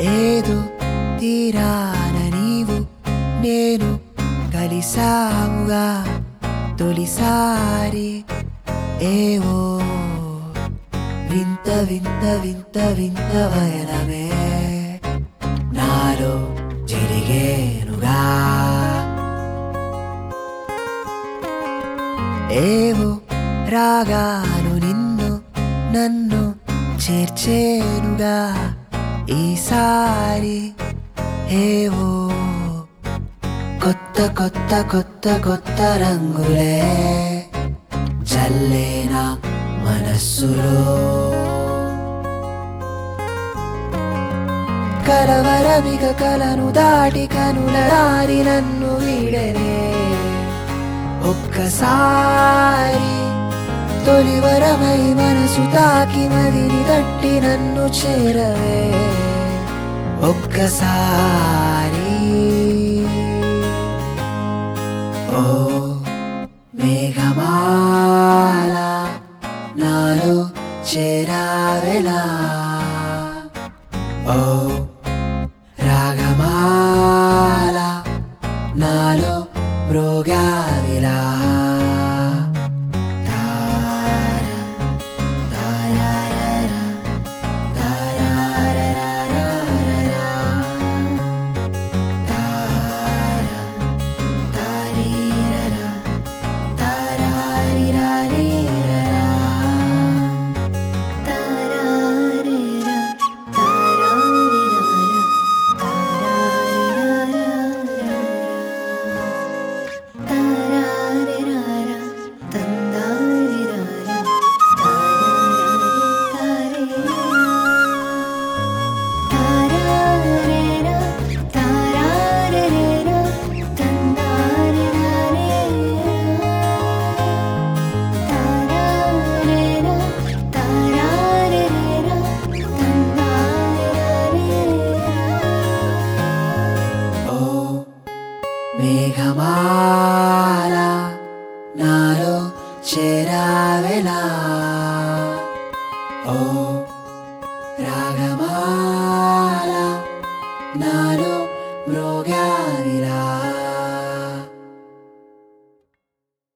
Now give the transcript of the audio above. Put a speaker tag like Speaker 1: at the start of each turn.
Speaker 1: ఏదో తీరాన నీవు నేను కలిసాముగా తొలిసారి ఏవో వింత వింత వింత వింత వయనమే నాలో జరిగేనుగా ఏవో రాగాను నిన్ను నన్ను చేర్చేనుగా ఈసారి ఏవో కొత్త కొత్త కొత్త కొత్త రంగులే చల్లేనా మనస్సులో కలవరమిక కలను దాటి కనుల దారి నన్ను వీడనే ఒక్కసారి తొలివరమై మనసు తాకి మదిని తట్టి నన్ను చేరవే ఒక్కసారి ఓ మేఘమాల నాలో చేరావెలా ఓ రాగమాల నాలో మృగావిలా తార, తారారర, తారారరరరరర. తార, తారీరర, తారారిరారీరర.
Speaker 2: తారారిరా తారారిరారా తారారిరారా తందారిరారా తారారిరా తారారిరా తందారిరారా తారారిరా తారారిరా తందారిరారా
Speaker 1: ఓ మేఘమాల నాలో చేరావెలా ఓ రాగమాల నాలో మృగావిలా